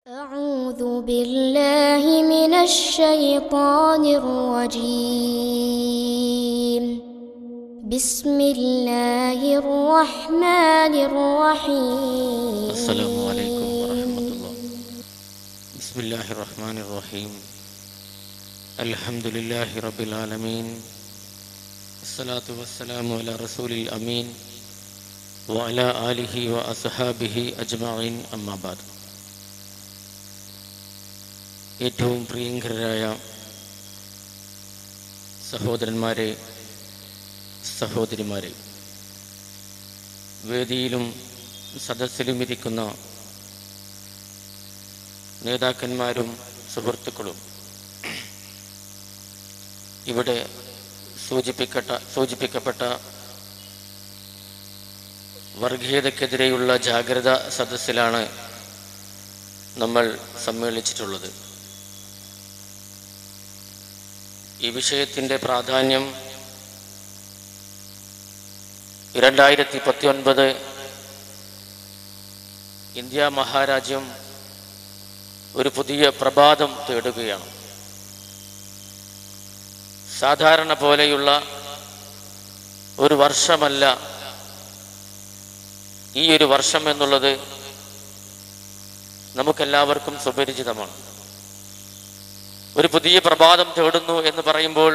أعوذ بالله من الشيطان الرجيم بسم الله الرحمن الرحيم السلام عليكم ورحمة الله بسم الله الرحمن الرحيم الحمد لله رب العالمين الصلاة والسلام على رسول الأمين وعلى آله وأصحابه أجمعين أما بعد ഏറ്റവും പ്രിയങ്കരായ സഹോദരന്മാരെ സഹോദരിമാരെ വേദിയിലും സദസ്സിലും ഇരിക്കുന്ന നേതാക്കന്മാരും സുഹൃത്തുക്കളും ഇവിടെ സൂചിപ്പിക്കട്ട സൂചിപ്പിക്കപ്പെട്ട വർഗീയതക്കെതിരെയുള്ള ജാഗ്രത സദസ്സിലാണ് നമ്മൾ സമ്മേളിച്ചിട്ടുള്ളത് ഈ വിഷയത്തിൻ്റെ പ്രാധാന്യം രണ്ടായിരത്തി പത്തൊൻപത് ഇന്ത്യ മഹാരാജ്യം ഒരു പുതിയ പ്രഭാതം തേടുകയാണ് സാധാരണ പോലെയുള്ള ഒരു വർഷമല്ല ഈ ഒരു വർഷം എന്നുള്ളത് നമുക്കെല്ലാവർക്കും സുപരിചിതമാണ് ഒരു പുതിയ പ്രഭാതം തേടുന്നു എന്ന് പറയുമ്പോൾ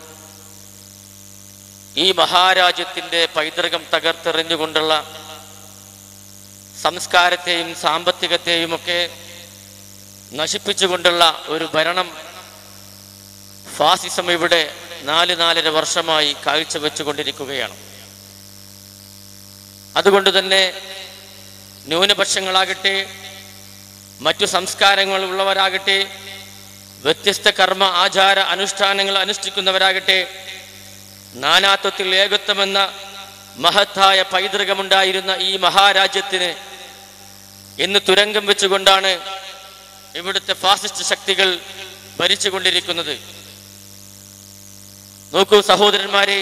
ഈ മഹാരാജ്യത്തിൻ്റെ പൈതൃകം തകർത്തെറിഞ്ഞുകൊണ്ടുള്ള സംസ്കാരത്തെയും സാമ്പത്തികത്തെയും ഒക്കെ നശിപ്പിച്ചുകൊണ്ടുള്ള ഒരു ഭരണം ഫാസിസം ഇവിടെ നാല് നാലര വർഷമായി കാഴ്ചവെച്ചുകൊണ്ടിരിക്കുകയാണ് അതുകൊണ്ട് തന്നെ ന്യൂനപക്ഷങ്ങളാകട്ടെ മറ്റു സംസ്കാരങ്ങളുള്ളവരാകട്ടെ വ്യത്യസ്ത കർമ്മ ആചാര അനുഷ്ഠാനങ്ങൾ അനുഷ്ഠിക്കുന്നവരാകട്ടെ നാനാത്വത്തിൽ ഏകത്വമെന്ന മഹത്തായ പൈതൃകമുണ്ടായിരുന്ന ഈ മഹാരാജ്യത്തിന് ഇന്ന് തുരങ്കം വെച്ചുകൊണ്ടാണ് ഇവിടുത്തെ ഫാസിസ്റ്റ് ശക്തികൾ ഭരിച്ചുകൊണ്ടിരിക്കുന്നത് നോക്കൂ സഹോദരന്മാരെ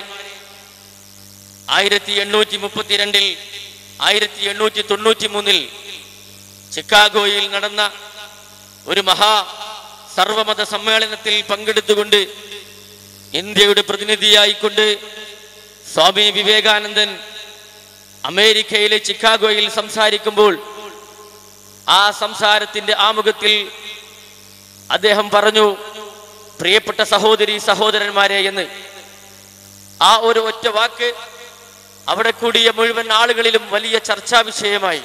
ആയിരത്തി എണ്ണൂറ്റി മുപ്പത്തിരണ്ടിൽ ആയിരത്തി എണ്ണൂറ്റി തൊണ്ണൂറ്റി മൂന്നിൽ ചിക്കാഗോയിൽ നടന്ന ഒരു മഹാ സർവമത സമ്മേളനത്തിൽ പങ്കെടുത്തുകൊണ്ട് ഇന്ത്യയുടെ പ്രതിനിധിയായിക്കൊണ്ട് സ്വാമി വിവേകാനന്ദൻ അമേരിക്കയിലെ ചിക്കാഗോയിൽ സംസാരിക്കുമ്പോൾ ആ സംസാരത്തിന്റെ ആമുഖത്തിൽ അദ്ദേഹം പറഞ്ഞു പ്രിയപ്പെട്ട സഹോദരി സഹോദരന്മാരെ എന്ന് ആ ഒരു ഒറ്റ വാക്ക് അവിടെ കൂടിയ മുഴുവൻ ആളുകളിലും വലിയ ചർച്ചാ വിഷയമായി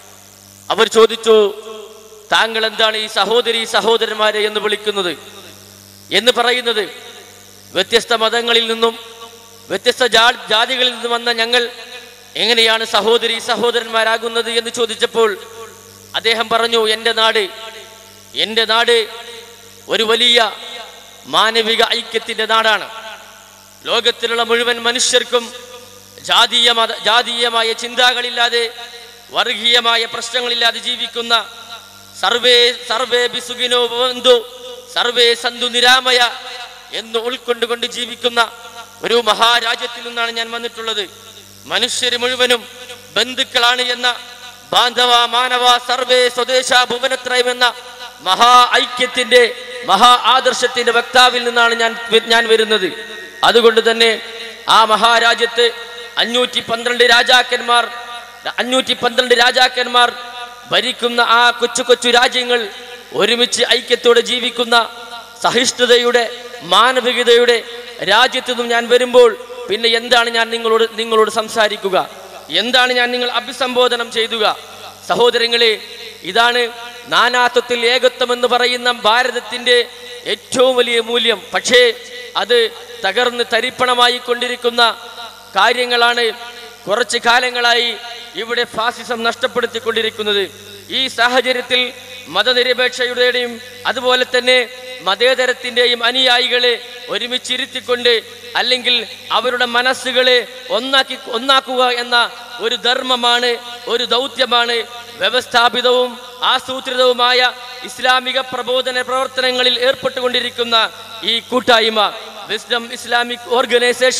അവർ ചോദിച്ചു താങ്കൾ എന്താണ് ഈ സഹോദരി സഹോദരന്മാരെ എന്ന് വിളിക്കുന്നത് എന്ന് പറയുന്നത് വ്യത്യസ്ത മതങ്ങളിൽ നിന്നും വ്യത്യസ്ത ജാ- ജാതികളിൽ നിന്നും വന്ന ഞങ്ങൾ എങ്ങനെയാണ് സഹോദരി സഹോദരന്മാരാകുന്നത് എന്ന് ചോദിച്ചപ്പോൾ അദ്ദേഹം പറഞ്ഞു എൻ്റെ നാട് എൻ്റെ നാട് ഒരു വലിയ മാനവിക ഐക്യത്തിൻ്റെ നാടാണ് ലോകത്തിലുള്ള മുഴുവൻ മനുഷ്യർക്കും ജാതീയ മത ജാതീയമായ ചിന്തകളില്ലാതെ വർഗീയമായ പ്രശ്നങ്ങളില്ലാതെ ജീവിക്കുന്ന സർവേ സർവേ ബിസുഖിനോ ബന്ധു സർവേ സന്തു നിരാമയ എന്ന് ഉൾക്കൊണ്ടുകൊണ്ട് ജീവിക്കുന്ന ഒരു മഹാരാജ്യത്തിൽ നിന്നാണ് ഞാൻ വന്നിട്ടുള്ളത് മനുഷ്യര് മുഴുവനും ബന്ധുക്കളാണ് എന്ന ബാന്ധവ മാനവ സർവേ സ്വദേശ ഭുവനത്രയം എന്ന മഹാ ഐക്യത്തിന്റെ മഹാ ആദർശത്തിന്റെ വക്താവിൽ നിന്നാണ് ഞാൻ ഞാൻ വരുന്നത് അതുകൊണ്ട് തന്നെ ആ മഹാരാജ്യത്ത് അഞ്ഞൂറ്റി പന്ത്രണ്ട് രാജാക്കന്മാർ അഞ്ഞൂറ്റി പന്ത്രണ്ട് രാജാക്കന്മാർ ഭരിക്കുന്ന ആ കൊച്ചു കൊച്ചു രാജ്യങ്ങൾ ഒരുമിച്ച് ഐക്യത്തോടെ ജീവിക്കുന്ന സഹിഷ്ണുതയുടെ മാനവികതയുടെ രാജ്യത്തു നിന്നും ഞാൻ വരുമ്പോൾ പിന്നെ എന്താണ് ഞാൻ നിങ്ങളോട് നിങ്ങളോട് സംസാരിക്കുക എന്താണ് ഞാൻ നിങ്ങൾ അഭിസംബോധനം ചെയ്യുക സഹോദരങ്ങളെ ഇതാണ് നാനാത്വത്തിൽ ഏകത്വം എന്ന് പറയുന്ന ഭാരതത്തിന്റെ ഏറ്റവും വലിയ മൂല്യം പക്ഷേ അത് തകർന്ന് തരിപ്പണമായി കൊണ്ടിരിക്കുന്ന കാര്യങ്ങളാണ് കുറച്ച് കാലങ്ങളായി ഇവിടെ ഫാസിസം നഷ്ടപ്പെടുത്തിക്കൊണ്ടിരിക്കുന്നത് ഈ സാഹചര്യത്തിൽ മതനിരപേക്ഷയുടെയും അതുപോലെ തന്നെ മതേതരത്തിന്റെയും അനുയായികളെ ഒരുമിച്ചിരുത്തിക്കൊണ്ട് അല്ലെങ്കിൽ അവരുടെ മനസ്സുകളെ ഒന്നാക്കി ഒന്നാക്കുക എന്ന ഒരു ധർമ്മമാണ് ഒരു ദൗത്യമാണ് വ്യവസ്ഥാപിതവും ആസൂത്രിതവുമായ ഇസ്ലാമിക പ്രബോധന പ്രവർത്തനങ്ങളിൽ ഏർപ്പെട്ടുകൊണ്ടിരിക്കുന്ന ഈ കൂട്ടായ്മ വിസ്ഡം ഇസ്ലാമിക് ഓർഗനൈസേഷൻ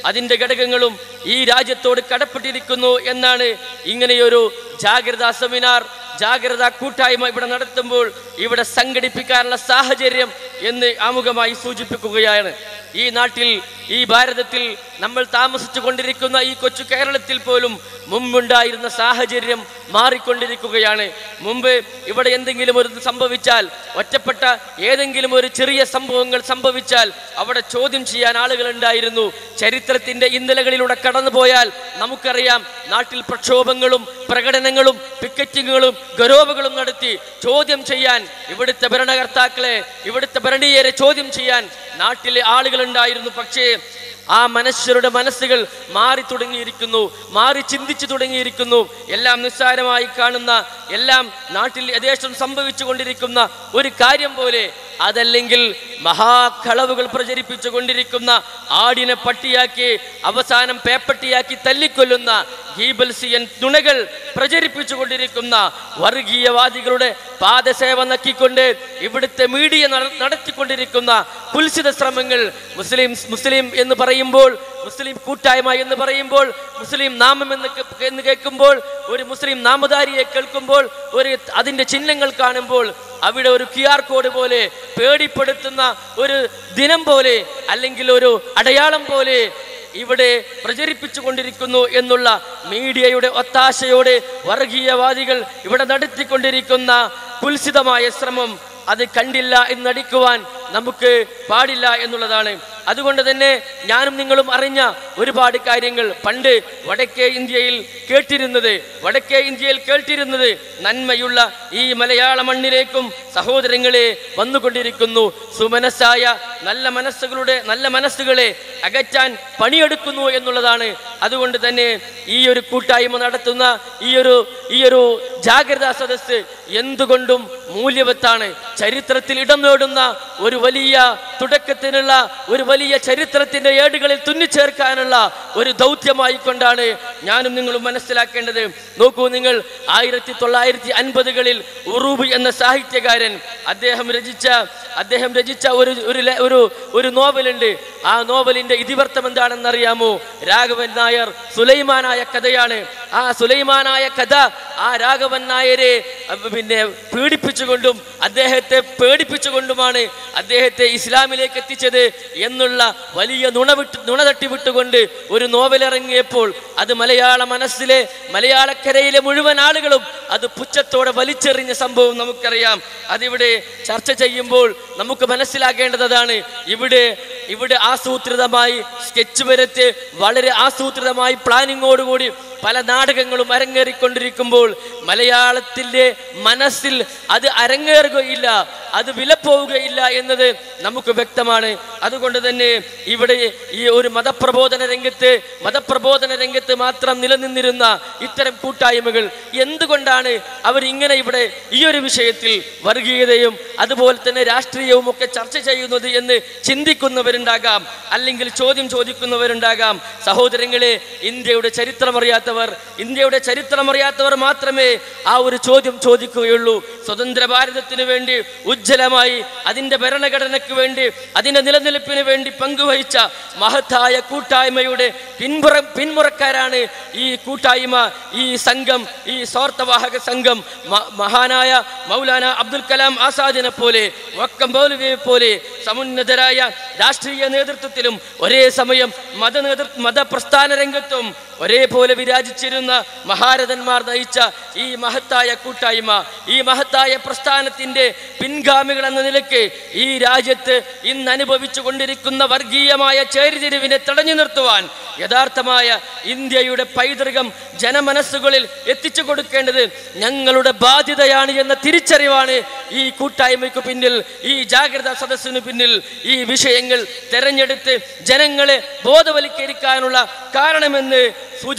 അതിൻ്റെ ഘടകങ്ങളും ഈ രാജ്യത്തോട് കടപ്പെട്ടിരിക്കുന്നു എന്നാണ് ഇങ്ങനെയൊരു ജാഗ്രതാ സെമിനാർ ജാഗ്രതാ കൂട്ടായ്മ ഇവിടെ നടത്തുമ്പോൾ ഇവിടെ സംഘടിപ്പിക്കാനുള്ള സാഹചര്യം എന്ന് ആമുഖമായി സൂചിപ്പിക്കുകയാണ് ഈ നാട്ടിൽ ഈ ഭാരതത്തിൽ നമ്മൾ താമസിച്ചു കൊണ്ടിരിക്കുന്ന ഈ കൊച്ചു കേരളത്തിൽ പോലും മുമ്പുണ്ടായിരുന്ന സാഹചര്യം മാറിക്കൊണ്ടിരിക്കുകയാണ് മുമ്പ് ഇവിടെ എന്തെങ്കിലും ഒരു സംഭവിച്ചാൽ ഒറ്റപ്പെട്ട ഏതെങ്കിലും ഒരു ചെറിയ സംഭവങ്ങൾ സംഭവിച്ചാൽ അവിടെ ചോദ്യം ചെയ്യാൻ ആളുകൾ ഉണ്ടായിരുന്നു ചരിത്രത്തിന്റെ ഇന്നലകളിലൂടെ കടന്നുപോയാൽ നമുക്കറിയാം നാട്ടിൽ പ്രക്ഷോഭങ്ങളും പ്രകടനങ്ങളും പിക്കറ്റിങ്ങുകളും ഗരോവകളും നടത്തി ചോദ്യം ചെയ്യാൻ ഇവിടുത്തെ ഭരണകർത്താക്കളെ ഇവിടുത്തെ ഭരണീയരെ ചോദ്യം ചെയ്യാൻ നാട്ടിലെ ആളുകൾ ഉണ്ടായിരുന്നു പക്ഷേ ആ മനുഷ്യരുടെ മനസ്സുകൾ മാറി തുടങ്ങിയിരിക്കുന്നു മാറി ചിന്തിച്ചു തുടങ്ങിയിരിക്കുന്നു എല്ലാം നിസ്സാരമായി കാണുന്ന എല്ലാം നാട്ടിൽ യഥേഷ്ടം സംഭവിച്ചു കൊണ്ടിരിക്കുന്ന ഒരു കാര്യം പോലെ അതല്ലെങ്കിൽ മഹാകളവുകൾ പ്രചരിപ്പിച്ചു കൊണ്ടിരിക്കുന്ന ആടിനെ പട്ടിയാക്കി അവസാനം പേപ്പട്ടിയാക്കി തല്ലിക്കൊല്ലുന്ന ഗീബൽസിയൻ നുണകൾ പ്രചരിപ്പിച്ചു കൊണ്ടിരിക്കുന്ന വർഗീയവാദികളുടെ പാദസേവ നക്കിക്കൊണ്ട് ഇവിടുത്തെ മീഡിയ നട- നടത്തിക്കൊണ്ടിരിക്കുന്ന കുൽസിത ശ്രമങ്ങൾ മുസ്ലിം മുസ്ലിം എന്ന് പറയുമ്പോൾ മുസ്ലിം കൂട്ടായ്മ എന്ന് പറയുമ്പോൾ മുസ്ലിം നാമം എന്ന് കേ- എന്ന് കേൾക്കുമ്പോൾ ഒരു മുസ്ലിം നാമധാരിയെ കേൾക്കുമ്പോൾ ഒരു അതിന്റെ ചിഹ്നങ്ങൾ കാണുമ്പോൾ അവിടെ ഒരു ക്യു ആർ കോഡ് പോലെ പേടിപ്പെടുത്തുന്ന ഒരു ദിനം പോലെ അല്ലെങ്കിൽ ഒരു അടയാളം പോലെ ഇവിടെ പ്രചരിപ്പിച്ചു കൊണ്ടിരിക്കുന്നു എന്നുള്ള മീഡിയയുടെ ഒത്താശയോടെ വർഗീയവാദികൾ ഇവിടെ നടത്തിക്കൊണ്ടിരിക്കുന്ന കുൽസിതമായ ശ്രമം അത് കണ്ടില്ല എന്ന് നടിക്കുവാൻ നമുക്ക് പാടില്ല എന്നുള്ളതാണ് അതുകൊണ്ട് തന്നെ ഞാനും നിങ്ങളും അറിഞ്ഞ ഒരുപാട് കാര്യങ്ങൾ പണ്ട് വടക്കേ ഇന്ത്യയിൽ കേട്ടിരുന്നത് വടക്കേ ഇന്ത്യയിൽ കേട്ടിരുന്നത് നന്മയുള്ള ഈ മലയാള മണ്ണിലേക്കും സഹോദരങ്ങളെ വന്നുകൊണ്ടിരിക്കുന്നു സുമനസ്സായ നല്ല മനസ്സുകളുടെ നല്ല മനസ്സുകളെ അകറ്റാൻ പണിയെടുക്കുന്നു എന്നുള്ളതാണ് അതുകൊണ്ട് തന്നെ ഈ ഒരു കൂട്ടായ്മ നടത്തുന്ന ഈ ഒരു ഈ ഒരു ജാഗ്രതാ സദസ്സ് എന്തുകൊണ്ടും മൂല്യവത്താണ് ചരിത്രത്തിൽ ഇടം നേടുന്ന ഒരു വലിയ തുടക്കത്തിനുള്ള ഒരു വലിയ ചരിത്രത്തിന്റെ ഏടുകളിൽ തുന്നിച്ചേർക്കാനുള്ള ഒരു ദൗത്യമായി കൊണ്ടാണ് ഞാനും നിങ്ങളും മനസ്സിലാക്കേണ്ടത് നോക്കൂ നിങ്ങൾ ആയിരത്തി തൊള്ളായിരത്തി അൻപതുകളിൽ ഉറൂബ് എന്ന സാഹിത്യകാരൻ അദ്ദേഹം രചിച്ച അദ്ദേഹം രചിച്ച ഒരു ഒരു ലെ- ഒരു ഒരു നോവലുണ്ട് ആ നോവലിന്റെ ഇതിവൃത്തം എന്താണെന്ന് അറിയാമോ രാഘവൻ നായർ സുലൈമാനായ കഥയാണ് ആ സുലൈമാനായ കഥ ആ രാഘവൻ നായരെ അഹ് പിന്നെ പീഡിപ്പിച്ചുകൊണ്ടും അദ്ദേഹത്തെ പേടിപ്പിച്ചുകൊണ്ടുമാണ് അദ്ദേഹത്തെ ഇസ്ലാമിലേക്ക് എത്തിച്ചത് എന്നുള്ള വലിയ നുണ വിട്ട് നുണ തട്ടിവിട്ടുകൊണ്ട് ഒരു നോവൽ ഇറങ്ങിയപ്പോൾ അത് മലയാള മനസ്സിലെ മലയാളക്കരയിലെ മുഴുവൻ ആളുകളും അത് പുച്ഛത്തോടെ വലിച്ചെറിഞ്ഞ സംഭവം നമുക്കറിയാം അതിവിടെ ചർച്ച ചെയ്യുമ്പോൾ നമുക്ക് മനസ്സിലാക്കേണ്ടതാണ് ഇവിടെ ഇവിടെ ആസൂത്രിതമായി സ്കെച്ച് വരച്ച് വളരെ ആസൂത്രിതമായി പ്ലാനിങ്ങോടുകൂടി പല നാടകങ്ങളും അരങ്ങേറിക്കൊണ്ടിരിക്കുമ്പോൾ മലയാളത്തിൻ്റെ മനസ്സിൽ അത് അരങ്ങേറുകയില്ല അത് വിലപ്പോവുകയില്ല എന്നത് നമുക്ക് വ്യക്തമാണ് അതുകൊണ്ട് തന്നെ ഇവിടെ ഈ ഒരു മതപ്രബോധന രംഗത്ത് മതപ്രബോധന രംഗത്ത് മാത്രം നിലനിന്നിരുന്ന ഇത്തരം കൂട്ടായ്മകൾ എന്തുകൊണ്ടാണ് അവർ ഇങ്ങനെ ഇവിടെ ഈ ഒരു വിഷയത്തിൽ വർഗീയതയും അതുപോലെ തന്നെ രാഷ്ട്രീയവും ഒക്കെ ചർച്ച ചെയ്യുന്നത് എന്ന് ചിന്തിക്കുന്നവരുണ്ടാകാം അല്ലെങ്കിൽ ചോദ്യം ചോദിക്കുന്നവരുണ്ടാകാം സഹോദരങ്ങളെ ഇന്ത്യയുടെ ചരിത്രമറിയാത്തവർ ഇന്ത്യയുടെ ചരിത്രമറിയാത്തവർ മാത്രമേ ആ ഒരു ചോദ്യം ചോദിക്കുകയുള്ളൂ സ്വതന്ത്ര ഭാരതത്തിന് വേണ്ടി ഉജ്ജ്വലമായി അതിൻ്റെ ഭരണഘടനയ്ക്ക് വേണ്ടി അതിൻ്റെ നിലനിൽപ്പിന് വേണ്ടി പങ്കുവഹിച്ച മഹത്തായ കൂട്ടായ്മയുടെ പിൻപുറ പിന്മുറക്കാരാണ് ഈ കൂട്ടായ്മ ഈ സംഘം ഈ സ്വാർത്ഥവാഹക സംഘം മ- മഹാനായ മൗലാന അബ്ദുൽ കലാം ആസാദിനെ പോലെ വക്കം മൗലവിയെ പോലെ സമുന്നതരായ രാഷ്ട്രീയ നേതൃത്വത്തിലും ഒരേ സമയം മത നേതൃ മതപ്രസ്ഥാന രംഗത്തും ഒരേപോലെ വിരാജിച്ചിരുന്ന മഹാരഥന്മാർ നയിച്ച ഈ മഹത്തായ കൂട്ടായ്മ ഈ മഹത്തായ പ്രസ്ഥാനത്തിന്റെ പിൻഗാമികൾ എന്ന നിലയ്ക്ക് ഈ രാജ്യത്ത് ഇന്ന് അനുഭവിച്ചു കൊണ്ടിരിക്കുന്ന വർഗീയമായ ചേരിതിരിവിനെ തടഞ്ഞു നിർത്തുവാൻ യഥാർത്ഥമായ ഇന്ത്യയുടെ പൈതൃകം ജനമനസ്സുകളിൽ എത്തിച്ചു കൊടുക്കേണ്ടത് ഞങ്ങളുടെ ബാധ്യതയാണ് എന്ന തിരിച്ചറിവാണ് ഈ കൂട്ടായ്മയ്ക്ക് പിന്നിൽ ഈ ജാഗ്രതാ സദസ്സിന് പിന്നിൽ ഈ വിഷയങ്ങൾ തെരഞ്ഞെടുത്ത് ജനങ്ങളെ ബോധവൽക്കരിക്കാനുള്ള കാരണമെന്ന് സൂചിപ്പിക്കുക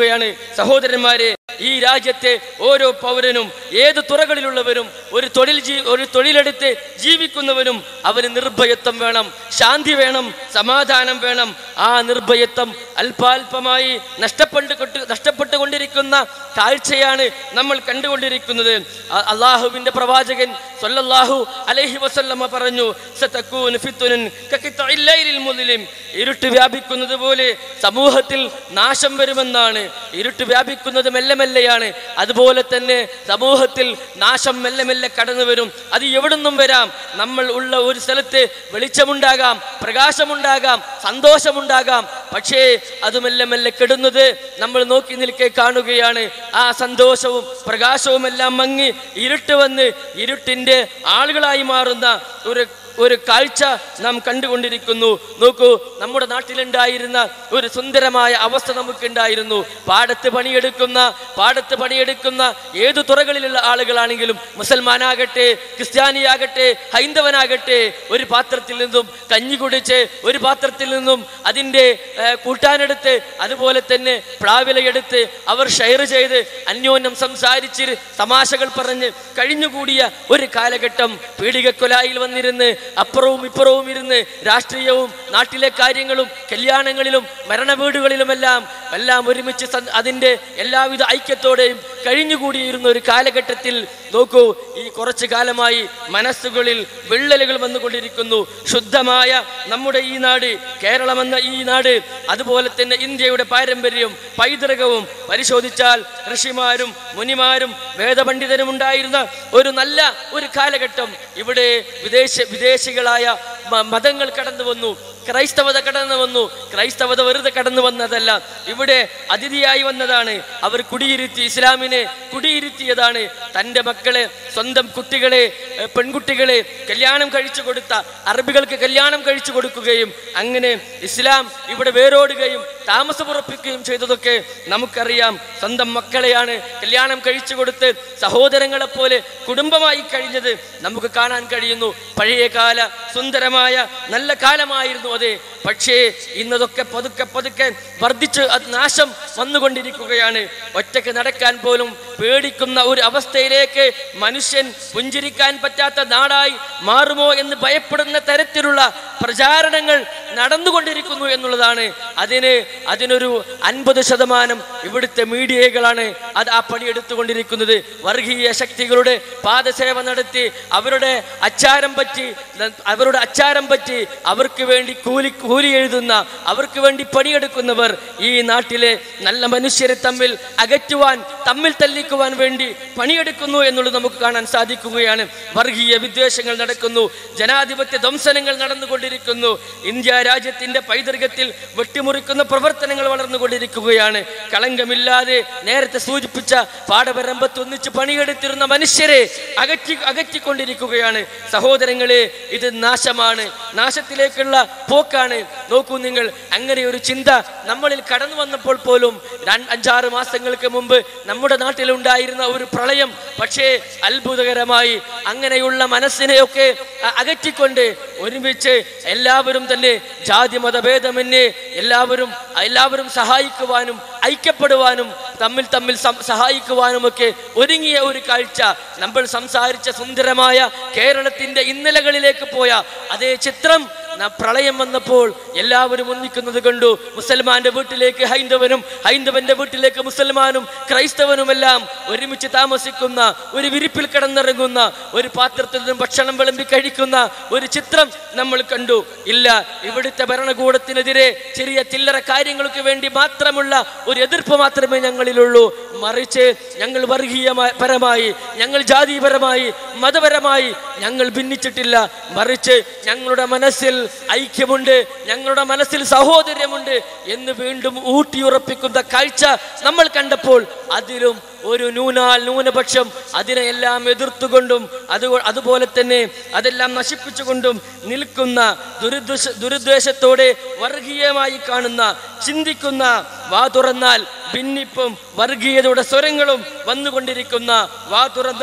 കൊണ്ടിരിക്കുകയാണ് സഹോദരന്മാരെ ഈ രാജ്യത്തെ ഓരോ പൗരനും ഏത് തുറകളിലുള്ളവരും ഒരു തൊഴിൽ ജീ ഒരു തൊഴിലെടുത്ത് ജീവിക്കുന്നവനും അവന് നിർഭയത്വം വേണം ശാന്തി വേണം സമാധാനം വേണം ആ നിർഭയത്വം അല്പാൽപമായി നഷ്ടപ്പെട്ടു നഷ്ടപ്പെട്ടുകൊണ്ടിരിക്കുന്ന കാഴ്ചയാണ് നമ്മൾ കണ്ടുകൊണ്ടിരിക്കുന്നത് അ- അള്ളാഹുവിന്റെ പ്രവാചകൻ സല്ലല്ലാഹു അലൈഹി വസല്ലമ പറഞ്ഞു സതകൂന ഫിത്നുൻ കഖിത്തഇൽ ലൈലിൽ മുദ്ലിം ഇരുട്ട് വ്യാപിക്കുന്നത് പോലെ സമൂഹത്തിൽ നാശം വരുമെന്നാണ് ഇരുട്ട് വ്യാപിക്കുന്നത് മെല്ലെ മെല്ലെയാണ് അതുപോലെ തന്നെ സമൂഹത്തിൽ നാശം മെല്ലെ മെല്ലെ കടന്നു വരും അത് എവിടുന്നും വരാം നമ്മൾ ഉള്ള ഒരു സ്ഥലത്ത് വെളിച്ചമുണ്ടാകാം പ്രകാശമുണ്ടാകാം സന്തോഷമുണ്ടാകാം പക്ഷേ അത് മെല്ലെ മെല്ലെ കെടുന്നത് നമ്മൾ നോക്കി നിൽക്കെ കാണുകയാണ് ആ സന്തോഷവും പ്രകാശവും എല്ലാം മങ്ങി ഇരുട്ട് വന്ന് ഇരുട്ടിന്റെ ആളുകളായി മാറുന്ന ഒരു ഒരു കാഴ്ച നാം കണ്ടുകൊണ്ടിരിക്കുന്നു നോക്കൂ നമ്മുടെ നാട്ടിലുണ്ടായിരുന്ന ഒരു സുന്ദരമായ അവസ്ഥ നമുക്കുണ്ടായിരുന്നു പാടത്ത് പണിയെടുക്കുന്ന പാടത്ത് പണിയെടുക്കുന്ന ഏതു തുറകളിലുള്ള ആളുകളാണെങ്കിലും മുസൽമാനാകട്ടെ ക്രിസ്ത്യാനിയാകട്ടെ ഹൈന്ദവനാകട്ടെ ഒരു പാത്രത്തിൽ നിന്നും കഞ്ഞി കുടിച്ച് ഒരു പാത്രത്തിൽ നിന്നും അതിൻ്റെ ഏർ, കൂട്ടാനെടുത്ത് അതുപോലെ തന്നെ പ്ലാവിലയെടുത്ത് അവർ ഷെയർ ചെയ്ത് അന്യോന്യം സംസാരിച്ച് തമാശകൾ പറഞ്ഞ് കഴിഞ്ഞുകൂടിയ ഒരു കാലഘട്ടം പീഡികക്കൊലായിൽ വന്നിരുന്ന് അപ്പുറവും ഇപ്പുറവും ഇരുന്ന് രാഷ്ട്രീയവും നാട്ടിലെ കാര്യങ്ങളും കല്യാണങ്ങളിലും മരണ വീടുകളിലുമെല്ലാം എല്ലാം ഒരുമിച്ച് സൻ- അതിൻ്റെ എല്ലാവിധ ഐക്യത്തോടെയും കഴിഞ്ഞുകൂടിയിരുന്ന ഒരു കാലഘട്ടത്തിൽ നോക്കൂ ഈ കുറച്ചു കാലമായി മനസ്സുകളിൽ വിള്ളലുകൾ വന്നുകൊണ്ടിരിക്കുന്നു ശുദ്ധമായ നമ്മുടെ ഈ നാട് കേരളമെന്ന ഈ നാട് അതുപോലെ തന്നെ ഇന്ത്യയുടെ പാരമ്പര്യം പൈതൃകവും പരിശോധിച്ചാൽ ഋഷിമാരും മുനിമാരും വേദപണ്ഡിതരും ഉണ്ടായിരുന്ന ഒരു നല്ല ഒരു കാലഘട്ടം ഇവിടെ വിദേശ വിദേശികളായ മ- മതങ്ങൾ കടന്നു വന്നു ക്രൈസ്തവത കടന്നു വന്നു ക്രൈസ്തവത വെറുതെ കടന്നു വന്നതല്ല ഇവിടെ അതിഥിയായി വന്നതാണ് അവർ കുടിയിരുത്തി ഇസ്ലാമിനെ കുടിയിരുത്തിയതാണ് തൻ്റെ മക്കളെ സ്വന്തം കുട്ടികളെ ഏർ പെൺകുട്ടികളെ കല്യാണം കഴിച്ചു കൊടുത്ത അറബികൾക്ക് കല്യാണം കഴിച്ചു കൊടുക്കുകയും അങ്ങനെ ഇസ്ലാം ഇവിടെ വേരോടുകയും താമസമുറപ്പിക്കുകയും ചെയ്തതൊക്കെ നമുക്കറിയാം സ്വന്തം മക്കളെയാണ് കല്യാണം കഴിച്ചു കൊടുത്ത് സഹോദരങ്ങളെ പോലെ കുടുംബമായി കഴിഞ്ഞത് നമുക്ക് കാണാൻ കഴിയുന്നു പഴയകാല സുന്ദരമായ നല്ല കാലമായിരുന്നു അത് പക്ഷേ ഇന്നതൊക്കെ പതുക്കെ പതുക്കെ വർദ്ധിച്ച് അത് നാശം വന്നുകൊണ്ടിരിക്കുകയാണ് ഒറ്റയ്ക്ക് നടക്കാൻ പോലും പേടിക്കുന്ന ഒരു അവസ്ഥയിലേക്ക് മനുഷ്യൻ പുഞ്ചിരിക്കാൻ പറ്റാത്ത നാടായി മാറുമോ എന്ന് ഭയപ്പെടുന്ന തരത്തിലുള്ള പ്രചാരണങ്ങൾ നടന്നുകൊണ്ടിരിക്കുന്നു എന്നുള്ളതാണ് അതിന് അതിനൊരു അൻപത് ശതമാനം ഇവിടുത്തെ മീഡിയകളാണ് അത് ആ പണിയെടുത്തുകൊണ്ടിരിക്കുന്നത് വർഗീയ ശക്തികളുടെ പാദസേവ നടത്തി അവരുടെ അച്ചാരം പറ്റി അവരുടെ അച്ചാരം പറ്റി അവർക്ക് വേണ്ടി കൂലി കൂലി എഴുതുന്ന അവർക്ക് വേണ്ടി പണിയെടുക്കുന്നവർ ഈ നാട്ടിലെ നല്ല മനുഷ്യരെ തമ്മിൽ അകറ്റുവാൻ തമ്മിൽ തല്ലിക്കുവാൻ വേണ്ടി പണിയെടുക്കുന്നു എന്നുള്ളത് നമുക്ക് കാണാൻ സാധിക്കുകയാണ് വർഗീയ വിദ്വേഷങ്ങൾ നടക്കുന്നു ജനാധിപത്യ ധ്വംസനങ്ങൾ നടന്നുകൊണ്ടിരിക്കുന്നു ഇന്ത്യ രാജ്യത്തിന്റെ പൈതൃകത്തിൽ വെട്ടിമുറിക്കുന്ന പ്രവർത്തനങ്ങൾ വളർന്നുകൊണ്ടിരിക്കുകയാണ് കളങ്കമില്ലാതെ നേരത്തെ സൂചിപ്പിച്ച പാടവരമ്പത്ത് ഒന്നിച്ച് പണിയെടുത്തിരുന്ന മനുഷ്യരെ അകറ്റി അകറ്റിക്കൊണ്ടിരിക്കുകയാണ് സഹോദരങ്ങളെ ഇത് നാശമാണ് നാശത്തിലേക്കുള്ള പോക്കാണ് നോക്കൂ നിങ്ങൾ അങ്ങനെ ഒരു ചിന്ത നമ്മളിൽ കടന്നു വന്നപ്പോൾ പോലും രണ്ട് അഞ്ചാറ് മാസങ്ങൾക്ക് മുമ്പ് നമ്മുടെ നാട്ടിലുണ്ടായിരുന്ന ഒരു പ്രളയം പക്ഷേ അത്ഭുതകരമായി അങ്ങനെയുള്ള മനസ്സിനെയൊക്കെ അ- അകറ്റിക്കൊണ്ട് ഒരുമിച്ച് എല്ലാവരും തന്നെ ജാതി മതഭേദമന്യേ എല്ലാവരും എല്ലാവരും സഹായിക്കുവാനും ഐക്യപ്പെടുവാനും തമ്മിൽ തമ്മിൽ സം- സഹായിക്കുവാനുമൊക്കെ ഒരുങ്ങിയ ഒരു കാഴ്ച നമ്മൾ സംസാരിച്ച സുന്ദരമായ കേരളത്തിന്റെ ഇന്നലകളിലേക്ക് പോയ അതേ ചിത്രം ന- പ്രളയം വന്നപ്പോൾ എല്ലാവരും ഒന്നിക്കുന്നത് കണ്ടു മുസൽമാന്റെ വീട്ടിലേക്ക് ഹൈന്ദവനും ഹൈന്ദവന്റെ വീട്ടിലേക്ക് മുസൽമാനും ക്രൈസ്തവനുമെല്ലാം ഒരുമിച്ച് താമസിക്കുന്ന ഒരു വിരിപ്പിൽ കിടന്നിറങ്ങുന്ന ഒരു പാത്രത്തിൽ നിന്നും ഭക്ഷണം വിളമ്പി കഴിക്കുന്ന ഒരു ചിത്രം നമ്മൾ കണ്ടു ഇല്ല ഇവിടുത്തെ ഭരണകൂടത്തിനെതിരെ ചെറിയ ചില്ലറ കാര്യങ്ങൾക്ക് വേണ്ടി മാത്രമുള്ള ഒരു എതിർപ്പ് മാത്രമേ ഞങ്ങളിലുള്ളൂ മറിച്ച് ഞങ്ങൾ വർഗീയമായി പരമായി ഞങ്ങൾ ജാതിപരമായി മതപരമായി ഞങ്ങൾ ഭിന്നിച്ചിട്ടില്ല മറിച്ച് ഞങ്ങളുടെ മനസ്സിൽ ഐക്യമുണ്ട് ഞങ്ങളുടെ മനസ്സിൽ സഹോദര്യമുണ്ട് എന്ന് വീണ്ടും ഊട്ടിയുറപ്പിക്കുന്ന കാഴ്ച നമ്മൾ കണ്ടപ്പോൾ അതിലും ഒരു ന്യൂനാൽ ന്യൂനപക്ഷം അതിനെയെല്ലാം എതിർത്തുകൊണ്ടും അത് അതുപോലെ തന്നെ അതെല്ലാം നശിപ്പിച്ചുകൊണ്ടും നിൽക്കുന്ന ദുരുദ്ദേശ ദുരുദ്ദേശത്തോടെ വർഗീയമായി കാണുന്ന ചിന്തിക്കുന്ന വാ തുറന്നാൽ ഭിന്നിപ്പും വർഗീയതയുടെ സ്വരങ്ങളും വന്നുകൊണ്ടിരിക്കുന്ന വാ തുറന്നാൽ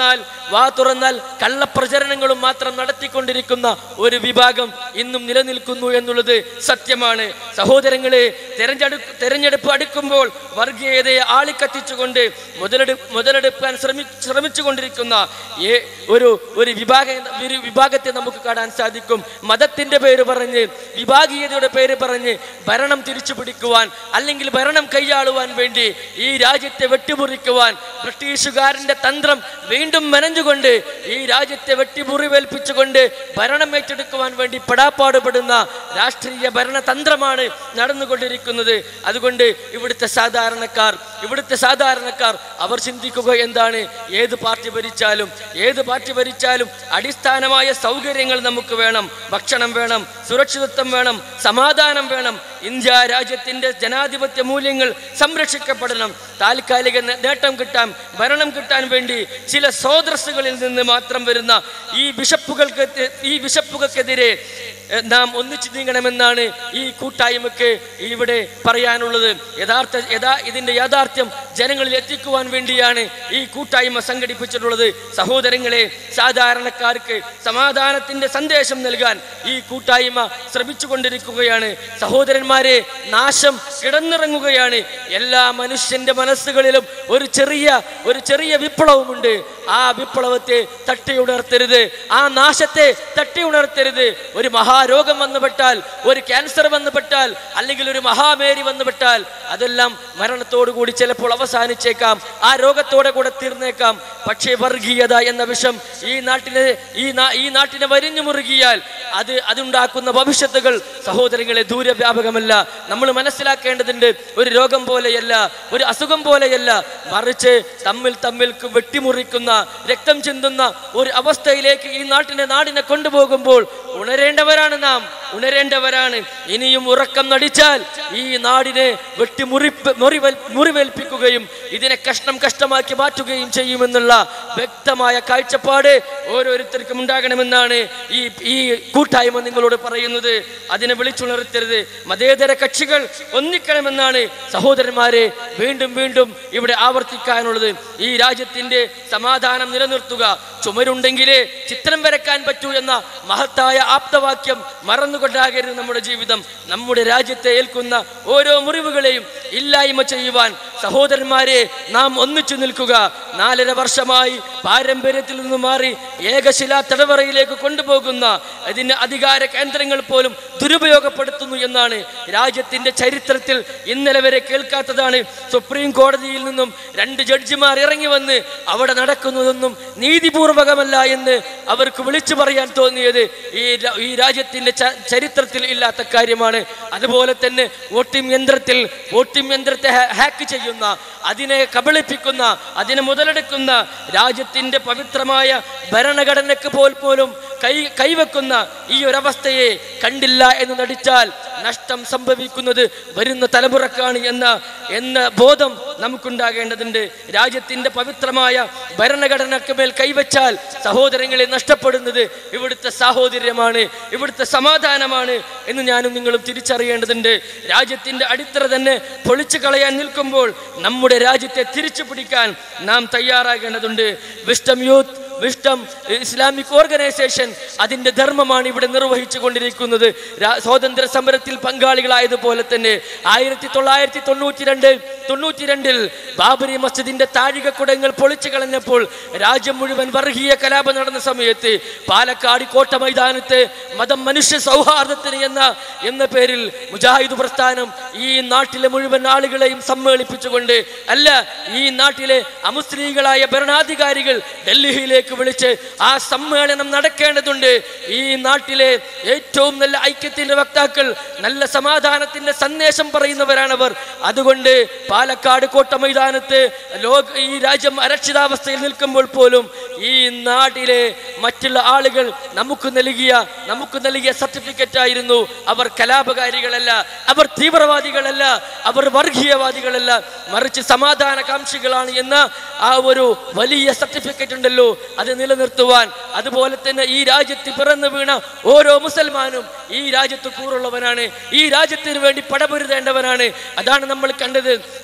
വാ തുറന്നാൽ കള്ളപ്രചരണങ്ങളും മാത്രം നടത്തിക്കൊണ്ടിരിക്കുന്ന ഒരു വിഭാഗം ഇന്നും നിലനിൽക്കുന്നു എന്നുള്ളത് സത്യമാണ് സഹോദരങ്ങളെ തെരഞ്ഞെടു തെരഞ്ഞെടുപ്പ് അടുക്കുമ്പോൾ വർഗീയതയെ ആളിക്കത്തിച്ചുകൊണ്ട് മുതലെടു മുതലെടുക്കാൻ ശ്രമി ശ്രമിച്ചുകൊണ്ടിരിക്കുന്ന ഏ- ഒരു ഒരു വിഭാഗ ഒരു വിഭാഗത്തെ നമുക്ക് കാണാൻ സാധിക്കും മതത്തിന്റെ പേര് പറഞ്ഞ് വിഭാഗീയതയുടെ പേര് പറഞ്ഞ് ഭരണം തിരിച്ചു പിടിക്കുവാൻ അല്ലെങ്കിൽ ഭരണം കൈയാളുവാൻ വേണ്ടി ഈ രാജ്യത്തെ വെട്ടിമുറിക്കുവാൻ ബ്രിട്ടീഷുകാരന്റെ തന്ത്രം വീണ്ടും മെനഞ്ഞുകൊണ്ട് ഈ രാജ്യത്തെ വെട്ടിമുറിവേൽപ്പിച്ചുകൊണ്ട് ഭരണം ഏറ്റെടുക്കുവാൻ വേണ്ടി പെടാപ്പാടുപെടുന്ന രാഷ്ട്രീയ ഭരണതന്ത്രമാണ് നടന്നുകൊണ്ടിരിക്കുന്നത് അതുകൊണ്ട് ഇവിടുത്തെ സാധാരണക്കാർ ഇവിടുത്തെ സാധാരണക്കാർ അവർ ചിന്തിക്കുക എന്താണ് ഏത് പാർട്ടി ഭരിച്ചാലും ഏത് പാർട്ടി ഭരിച്ചാലും അടിസ്ഥാനമായ സൗകര്യങ്ങൾ നമുക്ക് വേണം ഭക്ഷണം വേണം സുരക്ഷിതത്വം വേണം സമാധാനം വേണം ഇന്ത്യ രാജ്യത്തിന്റെ ജനാധിപത്യ മൂല്യങ്ങൾ സംരക്ഷിക്കപ്പെടണം താൽക്കാലിക നേ- നേട്ടം കിട്ടാൻ ഭരണം കിട്ടാൻ വേണ്ടി ചില സ്രോതസ്സുകളിൽ നിന്ന് മാത്രം വരുന്ന ഈ ബിഷപ്പുകൾക്ക് ഈ ബിഷപ്പുകൾക്കെതിരെ എഹ്, നാം ഒന്നിച്ചു നീങ്ങണമെന്നാണ് ഈ കൂട്ടായ്മക്ക് ഇവിടെ പറയാനുള്ളത് യഥാർത്ഥ യഥാ ഇതിന്റെ യാഥാർത്ഥ്യം ജനങ്ങളിൽ എത്തിക്കുവാൻ വേണ്ടിയാണ് ഈ കൂട്ടായ്മ സംഘടിപ്പിച്ചിട്ടുള്ളത് സഹോദരങ്ങളെ സാധാരണക്കാർക്ക് സമാധാനത്തിന്റെ സന്ദേശം നൽകാൻ ഈ കൂട്ടായ്മ ശ്രമിച്ചുകൊണ്ടിരിക്കുകയാണ് സഹോദരന്മാരെ നാശം കിടന്നിറങ്ങുകയാണ് എല്ലാ മനുഷ്യന്റെ മനസ്സുകളിലും ഒരു ചെറിയ ഒരു ചെറിയ വിപ്ലവമുണ്ട് ആ വിപ്ലവത്തെ തട്ടിയുണർത്തരുത് ആ നാശത്തെ തട്ടിയുണർത്തരുത് ഒരു മഹാരോഗം വന്നുപെട്ടാൽ ഒരു ക്യാൻസർ വന്നുപെട്ടാൽ അല്ലെങ്കിൽ ഒരു മഹാമേരി വന്നുപെട്ടാൽ അതെല്ലാം മരണത്തോടു കൂടി ചിലപ്പോൾ അവസാനിച്ചേക്കാം ആ രോഗത്തോടെ കൂടെ തീർന്നേക്കാം പക്ഷേ വർഗീയത എന്ന വിഷം ഈ നാട്ടിലെ ഈ നാ- ഈ നാട്ടിനെ വരിഞ്ഞു മുറുകിയാൽ അത് അതുണ്ടാക്കുന്ന ഭവിഷ്യത്തുകൾ സഹോദരങ്ങളെ ദൂരവ്യാപകമല്ല നമ്മൾ മനസ്സിലാക്കേണ്ടതുണ്ട് ഒരു രോഗം പോലെയല്ല ഒരു അസുഖം പോലെയല്ല മറിച്ച് തമ്മിൽ തമ്മിൽ ക്ക് വെട്ടിമുറിക്കുന്ന രക്തം ചിന്തുന്ന ഒരു അവസ്ഥയിലേക്ക് ഈ നാട്ടിനെ നാടിനെ കൊണ്ടുപോകുമ്പോൾ ഉണരേണ്ടവരാണ് നാം ഉണരേണ്ടവരാണ് ഇനിയും ഉറക്കം നടിച്ചാൽ ഈ നാടിനെ വെട്ടിമുറിപ്പ് മുറിവേൽ മുറിവേൽപ്പിക്കുകയും ഇതിനെ കഷ്ണം കഷ്ടമാക്കി മാറ്റുകയും ചെയ്യുമെന്നുള്ള വ്യക്തമായ കാഴ്ചപ്പാട് ഓരോരുത്തർക്കും ഉണ്ടാകണമെന്നാണ് ഈ ഈ കൂട്ടായ്മ നിങ്ങളോട് പറയുന്നത് അതിനെ വിളിച്ചുണർത്തരുത് മതേതര കക്ഷികൾ ഒന്നിക്കണമെന്നാണ് സഹോദരന്മാരെ വീണ്ടും വീണ്ടും ഇവിടെ ആവർത്തിക്കാനുള്ളത് ഈ രാജ്യത്തിന്റെ സമാധാനം നിലനിർത്തുക ചുമരുണ്ടെങ്കിലേ ചിത്രം വരക്കാൻ പറ്റൂ എന്ന മഹത്തായ ആപ്തവാക്യം മറന്നുകൊണ്ടാകരുത് നമ്മുടെ ജീവിതം നമ്മുടെ രാജ്യത്തെ ഏൽക്കുന്ന ഓരോ മുറിവുകളെയും ഇല്ലായ്മ ചെയ്യുവാൻ സഹോദരന്മാരെ നാം ഒന്നിച്ചു നിൽക്കുക നാലര വർഷമായി പാരമ്പര്യത്തിൽ നിന്ന് മാറി ഏകശിലാ തടവറയിലേക്ക് കൊണ്ടുപോകുന്ന അതിന്റെ അധികാര കേന്ദ്രങ്ങൾ പോലും ദുരുപയോഗപ്പെടുത്തുന്നു എന്നാണ് രാജ്യത്തിന്റെ ചരിത്രത്തിൽ ഇന്നലെ വരെ കേൾക്കാത്തതാണ് സുപ്രീം കോടതിയിൽ നിന്നും രണ്ട് ജഡ്ജിമാർ ഇറങ്ങി വന്ന് അവിടെ നടക്കുന്നതൊന്നും നീതിപൂർവകമല്ല എന്ന് അവർക്ക് വിളിച്ചു പറയാൻ തോന്നിയത് ഈ ര- ഈ രാജ്യത്തിന്റെ ച- ചരിത്രത്തിൽ ഇല്ലാത്ത കാര്യമാണ് അതുപോലെ തന്നെ വോട്ടിംഗ് യന്ത്രത്തിൽ വോട്ടിംഗ് യന്ത്രത്തെ ഹാ- ഹാക്ക് ചെയ്യുന്ന അതിനെ കബളിപ്പിക്കുന്ന അതിനെ മുതലെടുക്കുന്ന രാജ്യത്തിന്റെ പവിത്രമായ ഭരണഘടനയ്ക്ക് പോൽ പോലും കൈ കൈവെക്കുന്ന ഈ ഒരവസ്ഥയെ കണ്ടില്ല എന്ന് നടിച്ചാൽ നഷ്ടം സംഭവിക്കുന്നത് വരുന്ന തലമുറക്കാണ് എന്ന എന്ന ബോധം നമുക്കുണ്ടാകേണ്ടതുണ്ട് രാജ്യത്തിന്റെ പവിത്രമായ ഭരണഘടനയ്ക്ക് മേൽ കൈവച്ചാൽ സഹോദരങ്ങളെ നഷ്ടപ്പെടുന്നത് ഇവിടുത്തെ സാഹോദര്യമാണ് ഇവിടുത്തെ സമാധാനമാണ് എന്ന് ഞാനും നിങ്ങളും തിരിച്ചറിയേണ്ടതുണ്ട് രാജ്യത്തിന്റെ അടിത്തറ തന്നെ പൊളിച്ചു കളയാൻ നിൽക്കുമ്പോൾ നമ്മുടെ രാജ്യത്തെ തിരിച്ചു പിടിക്കാൻ നാം തയ്യാറാകേണ്ടതുണ്ട് wisdom youth wisdom Islamic organisation അതിന്റെ ധർമ്മമാണ് ഇവിടെ നിർവഹിച്ചു കൊണ്ടിരിക്കുന്നത് രാ- സ്വാതന്ത്ര്യ സമരത്തിൽ പങ്കാളികളായതുപോലെ തന്നെ ആയിരത്തി തൊള്ളായിരത്തി തൊണ്ണൂറ്റി രണ്ട് തൊണ്ണൂറ്റി രണ്ടിൽ ബാബരി മസ്ജിദിന്റെ താഴികക്കുടങ്ങൾ പൊളിച്ചു കളഞ്ഞപ്പോൾ രാജ്യം മുഴുവൻ വർഗീയ കലാപം നടന്ന സമയത്ത് പാലക്കാട് കോട്ട മൈതാനത്ത് മതം മനുഷ്യ സൗഹാർദ്ദത്തിന് എന്ന എന്ന പേരിൽ മുജാഹിദ് പ്രസ്ഥാനം ഈ നാട്ടിലെ മുഴുവൻ ആളുകളെയും സമ്മേളിപ്പിച്ചുകൊണ്ട് അല്ല ഈ നാട്ടിലെ അമുസ്ലിങ്ങളായ ഭരണാധികാരികൾ ഡൽഹിയിലേക്ക് വിളിച്ച് ആ സമ്മേളനം നടക്കേണ്ടതുണ്ട് ഈ നാട്ടിലെ ഏറ്റവും നല്ല ഐക്യത്തിന്റെ വക്താക്കൾ നല്ല സമാധാനത്തിന്റെ സന്ദേശം പറയുന്നവരാണവർ അതുകൊണ്ട് പാലക്കാട് കോട്ട മൈതാനത്ത് ലോക ഈ രാജ്യം അരക്ഷിതാവസ്ഥയിൽ നിൽക്കുമ്പോൾ പോലും ഈ നാട്ടിലെ മറ്റുള്ള ആളുകൾ നമുക്ക് നൽകിയ നമുക്ക് നൽകിയ സർട്ടിഫിക്കറ്റ് ആയിരുന്നു അവർ കലാപകാരികളല്ല അവർ തീവ്രവാദികളല്ല അവർ വർഗീയവാദികളല്ല മറിച്ച് സമാധാനകാംക്ഷികളാണ് എന്ന ആ ഒരു വലിയ സർട്ടിഫിക്കറ്റ് ഉണ്ടല്ലോ അത് നിലനിർത്തുവാൻ അതുപോലെ തന്നെ ഈ രാജ്യത്ത് പിറന്നു വീണ ഓരോ മുസൽമാനും ഈ രാജ്യത്ത് കൂറുള്ളവനാണ് ഈ രാജ്യത്തിന് വേണ്ടി പടപൊരുതേണ്ടവനാണ് അതാണ് നമ്മൾ കണ്ടത്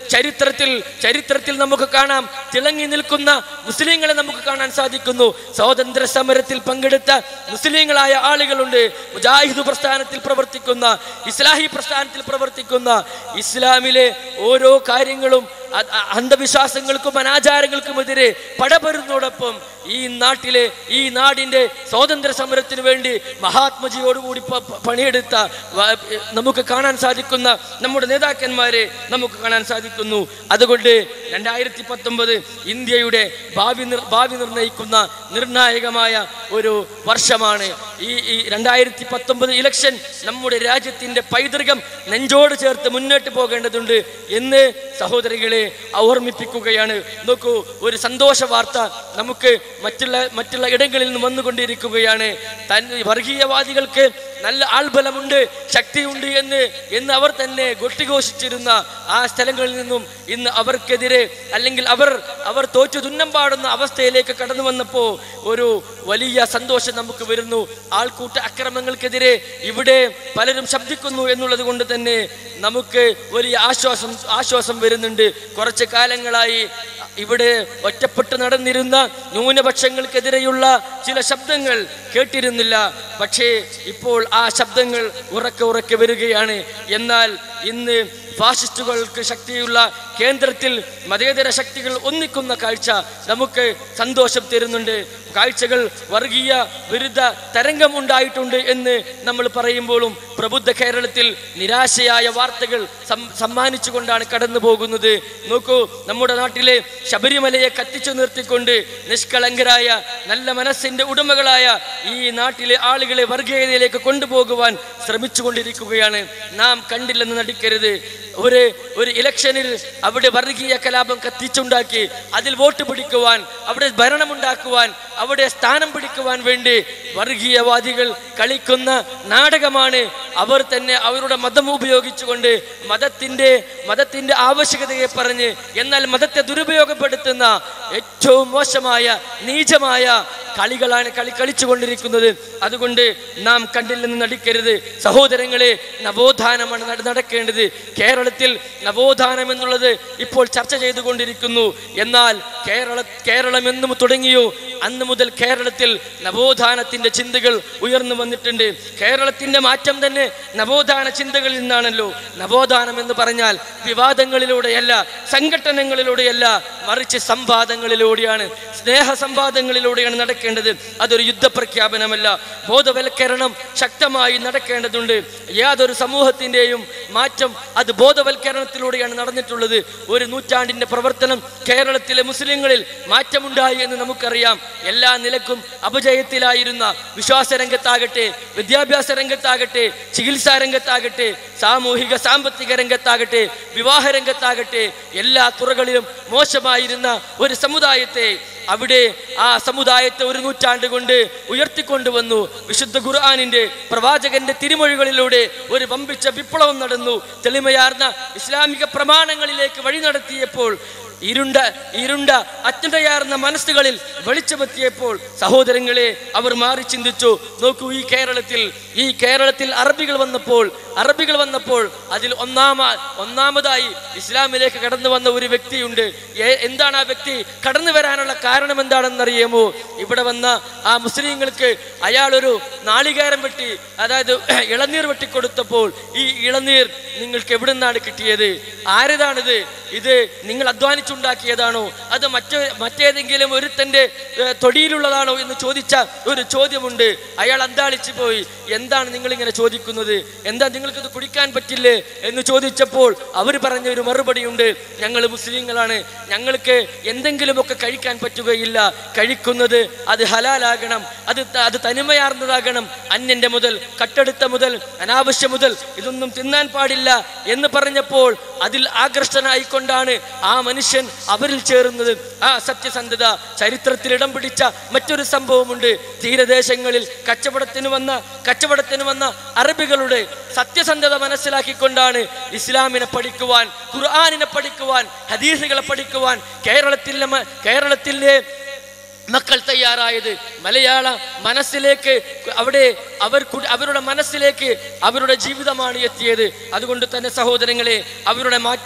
ചരിത്രത്തിൽ ചരിത്രത്തിൽ നമുക്ക് കാണാം തിളങ്ങി നിൽക്കുന്ന മുസ്ലിങ്ങളെ നമുക്ക് കാണാൻ സാധിക്കുന്നു സ്വാതന്ത്ര്യ സമരത്തിൽ പങ്കെടുത്ത മുസ്ലിങ്ങളായ ആളുകളുണ്ട് മുജാഹിദ് പ്രസ്ഥാനത്തിൽ പ്രവർത്തിക്കുന്ന ഇസ്ലാഹി പ്രസ്ഥാനത്തിൽ പ്രവർത്തിക്കുന്ന ഇസ്ലാമിലെ ഓരോ കാര്യങ്ങളും അ- അ- അന്ധവിശ്വാസങ്ങൾക്കും അനാചാരങ്ങൾക്കുമെതിരെ പടപരുന്നതോടൊപ്പം ഈ നാട്ടിലെ ഈ നാടിന്റെ സ്വാതന്ത്ര്യ സമരത്തിന് വേണ്ടി മഹാത്മജിയോടുകൂടി പ- പ- പണിയെടുത്ത വ- നമുക്ക് കാണാൻ സാധിക്കുന്ന നമ്മുടെ നേതാക്കന്മാരെ നമുക്ക് കാണാൻ സാധിക്കുന്നു അതുകൊണ്ട് രണ്ടായിരത്തി പത്തൊമ്പത് ഇന്ത്യയുടെ ഭാവി നിർ ഭാവി നിർണ്ണയിക്കുന്ന നിർണായകമായ ഒരു വർഷമാണ് ഈ ഈ രണ്ടായിരത്തി പത്തൊമ്പത് ഇലക്ഷൻ നമ്മുടെ രാജ്യത്തിന്റെ പൈതൃകം നെഞ്ചോട് ചേർത്ത് മുന്നോട്ട് പോകേണ്ടതുണ്ട് എന്ന് സഹോദരികളെ ഓർമ്മിപ്പിക്കുകയാണ് നോക്കൂ ഒരു സന്തോഷ വാർത്ത നമുക്ക് മറ്റുള്ള മറ്റുള്ള ഇടങ്ങളിൽ നിന്ന് വന്നുകൊണ്ടിരിക്കുകയാണ് തൻ വർഗീയവാദികൾക്ക് നല്ല ആൾബലമുണ്ട് ശക്തിയുണ്ട് എന്ന് എന്ന് അവർ തന്നെ കൊട്ടിഘോഷിച്ചിരുന്ന ആ സ്ഥലങ്ങളിൽ നിന്നും ഇന്ന് അവർക്കെതിരെ അല്ലെങ്കിൽ അവർ അവർ തോറ്റു തുന്നം പാടുന്ന അവസ്ഥയിലേക്ക് കടന്നു വന്നപ്പോ ഒരു വലിയ സന്തോഷം നമുക്ക് വരുന്നു ആൾക്കൂട്ട അക്രമങ്ങൾക്കെതിരെ ഇവിടെ പലരും ശബ്ദിക്കുന്നു എന്നുള്ളത് കൊണ്ട് തന്നെ നമുക്ക് വലിയ ആശ്വാസം ആശ്വാസം വരുന്നുണ്ട് കുറച്ച് കാലങ്ങളായി ഇവിടെ ഒറ്റപ്പെട്ട് നടന്നിരുന്ന ന്യൂനപക്ഷങ്ങൾക്കെതിരെയുള്ള ചില ശബ്ദങ്ങൾ കേട്ടിരുന്നില്ല പക്ഷേ ഇപ്പോൾ ആ ശബ്ദങ്ങൾ ഉറക്കെ ഉറക്കെ വരികയാണ് എന്നാൽ ഇന്ന് ഫാഷിസ്റ്റുകൾക്ക് ശക്തിയുള്ള കേന്ദ്രത്തിൽ മതേതര ശക്തികൾ ഒന്നിക്കുന്ന കാഴ്ച നമുക്ക് സന്തോഷം തരുന്നുണ്ട് കാഴ്ചകൾ വർഗീയ വിരുദ്ധ തരംഗം ഉണ്ടായിട്ടുണ്ട് എന്ന് നമ്മൾ പറയുമ്പോഴും പ്രബുദ്ധ കേരളത്തിൽ നിരാശയായ വാർത്തകൾ സം- സമ്മാനിച്ചുകൊണ്ടാണ് കടന്നു പോകുന്നത് നോക്കൂ നമ്മുടെ നാട്ടിലെ ശബരിമലയെ കത്തിച്ചു നിർത്തിക്കൊണ്ട് നിഷ്കളങ്കരായ നല്ല മനസ്സിന്റെ ഉടമകളായ ഈ നാട്ടിലെ ആളുകളെ വർഗീയതയിലേക്ക് കൊണ്ടുപോകുവാൻ ശ്രമിച്ചുകൊണ്ടിരിക്കുകയാണ് നാം കണ്ടില്ലെന്ന് നടിക്കരുത് ഒരു ഒരു ഇലക്ഷനിൽ അവിടെ വർഗീയ കലാപം കത്തിച്ചുണ്ടാക്കി അതിൽ വോട്ട് പിടിക്കുവാൻ അവിടെ ഭരണമുണ്ടാക്കുവാൻ അവിടെ സ്ഥാനം പിടിക്കുവാൻ വേണ്ടി വർഗീയവാദികൾ കളിക്കുന്ന നാടകമാണ് അവർ തന്നെ അവരുടെ മതം ഉപയോഗിച്ചുകൊണ്ട് മതത്തിന്റെ മതത്തിന്റെ ആവശ്യകതയെ പറഞ്ഞ് എന്നാൽ മതത്തെ ദുരുപയോഗപ്പെടുത്തുന്ന ഏറ്റവും മോശമായ നീചമായ കളികളാണ് കളി കളിച്ചുകൊണ്ടിരിക്കുന്നത് അതുകൊണ്ട് നാം കണ്ടില്ലെന്ന് നടിക്കരുത് സഹോദരങ്ങളെ നവോത്ഥാനമാണ് നട- നടക്കേണ്ടത് കേരളത്തിൽ നവോത്ഥാനം എന്നുള്ളത് ഇപ്പോൾ ചർച്ച ചെയ്തുകൊണ്ടിരിക്കുന്നു എന്നാൽ കേരള കേരളം എന്നും തുടങ്ങിയോ അന്ന് മുതൽ കേരളത്തിൽ നവോത്ഥാനത്തിന്റെ ചിന്തകൾ ഉയർന്നു വന്നിട്ടുണ്ട് കേരളത്തിന്റെ മാറ്റം തന്നെ നവോത്ഥാന ചിന്തകളിൽ നിന്നാണല്ലോ നവോത്ഥാനം എന്ന് പറഞ്ഞാൽ വിവാദങ്ങളിലൂടെയല്ല സംഘടനകളിലൂടെയല്ല മറിച്ച് സംവാദങ്ങളിലൂടെയാണ് സ്നേഹ സംവാദങ്ങളിലൂടെയാണ് നടക്കേണ്ടത് അതൊരു യുദ്ധപ്രഖ്യാപനമല്ല ബോധവൽക്കരണം ശക്തമായി നടക്കേണ്ടതുണ്ട് യാതൊരു സമൂഹത്തിന്റെയും മാറ്റം അത് ബോധവൽക്കരണത്തിലൂടെയാണ് നടന്നിട്ടുള്ളത് ഒരു നൂറ്റാണ്ടിന്റെ പ്രവർത്തനം കേരളത്തിലെ മുസ്ലിങ്ങളിൽ മാറ്റമുണ്ടായി എന്ന് നമുക്കറിയാം എല്ലാ നിലക്കും അപജയത്തിലായിരുന്ന വിശ്വാസ രംഗത്താകട്ടെ വിദ്യാഭ്യാസ രംഗത്താകട്ടെ ചികിത്സാ രംഗത്താകട്ടെ സാമൂഹിക സാമ്പത്തിക രംഗത്താകട്ടെ വിവാഹ രംഗത്താകട്ടെ എല്ലാ തുറകളിലും മോശമായിരുന്ന ഒരു സമുദായത്തെ അവിടെ ആ സമുദായത്തെ ഒരു നൂറ്റാണ്ട് കൊണ്ട് ഉയർത്തിക്കൊണ്ടുവന്നു വിശുദ്ധ ഖുർആാനിന്റെ പ്രവാചകന്റെ തിരുമൊഴികളിലൂടെ ഒരു വമ്പിച്ച വിപ്ലവം നടന്നു തെളിമയാർന്ന ഇസ്ലാമിക പ്രമാണങ്ങളിലേക്ക് വഴി നടത്തിയപ്പോൾ ഇരുണ്ട ഇരുണ്ട അജ്ഞതയാർന്ന മനസ്സുകളിൽ വെളിച്ചമെത്തിയപ്പോൾ സഹോദരങ്ങളെ അവർ മാറി ചിന്തിച്ചു നോക്കൂ ഈ കേരളത്തിൽ ഈ കേരളത്തിൽ അറബികൾ വന്നപ്പോൾ അറബികൾ വന്നപ്പോൾ അതിൽ ഒന്നാമ ഒന്നാമതായി ഇസ്ലാമിലേക്ക് കടന്നു വന്ന ഒരു വ്യക്തിയുണ്ട് ഏ- എന്താണ് ആ വ്യക്തി കടന്നു വരാനുള്ള കാരണം എന്താണെന്നറിയാമോ ഇവിടെ വന്ന ആ മുസ്ലിങ്ങൾക്ക് അയാൾ ഒരു നാളികേരം വെട്ടി അതായത് ഇളനീർ വെട്ടിക്കൊടുത്തപ്പോൾ ഈ ഇളനീർ നിങ്ങൾക്ക് എവിടെ നിന്നാണ് കിട്ടിയത് ആരതാണിത് ഇത് നിങ്ങൾ അധ്വാനിച്ചുണ്ടാക്കിയതാണോ അത് മറ്റേ മറ്റേതെങ്കിലും ഒരുത്തന്റെ ഏർ, തൊടിയിലുള്ളതാണോ എന്ന് ചോദിച്ച ഒരു ചോദ്യമുണ്ട് അയാൾ അന്താളിച്ചു പോയി എന്താണ് നിങ്ങൾ ഇങ്ങനെ ചോദിക്കുന്നത് എന്താ നിങ്ങൾക്ക് ഇത് കുടിക്കാൻ പറ്റില്ലേ എന്ന് ചോദിച്ചപ്പോൾ അവർ പറഞ്ഞ ഒരു മറുപടിയുണ്ട് ഞങ്ങൾ മുസ്ലിങ്ങളാണ് ഞങ്ങൾക്ക് എന്തെങ്കിലുമൊക്കെ കഴിക്കാൻ പറ്റുകയില്ല കഴിക്കുന്നത് അത് ഹലാലാകണം അത് ത- അത് തനിമയാർന്നതാകണം അന്യന്റെ മുതൽ കട്ടെടുത്ത മുതൽ അനാവശ്യ മുതൽ ഇതൊന്നും തിന്നാൻ പാടില്ല എന്ന് പറഞ്ഞപ്പോൾ അതിൽ ആകർഷ്ടനായിക്കൊണ്ടാണ് ആ മനുഷ്യൻ അവരിൽ ചേരുന്നത് ആ സത്യസന്ധത ചരിത്രത്തിൽ ഇടം പിടിച്ച മറ്റൊരു സംഭവമുണ്ട് തീരദേശങ്ങളിൽ കച്ചവടത്തിന് വന്ന കച്ചവടത്തിന് വന്ന അറബികളുടെ സത്യസന്ധത മനസ്സിലാക്കിക്കൊണ്ടാണ് ഇസ്ലാമിനെ പഠിക്കുവാൻ ഖുർആാനിനെ പഠിക്കുവാൻ ഹദീസുകളെ പഠിക്കുവാൻ കേരളത്തിലെ മ- കേരളത്തിലെ മക്കൾ തയ്യാറായത് മലയാള മനസ്സിലേക്ക് അവിടെ അവർ കു- അവരുടെ മനസ്സിലേക്ക് അവരുടെ ജീവിതമാണ് എത്തിയത് അതുകൊണ്ട് തന്നെ സഹോദരങ്ങളെ അവരുടെ മാറ്റം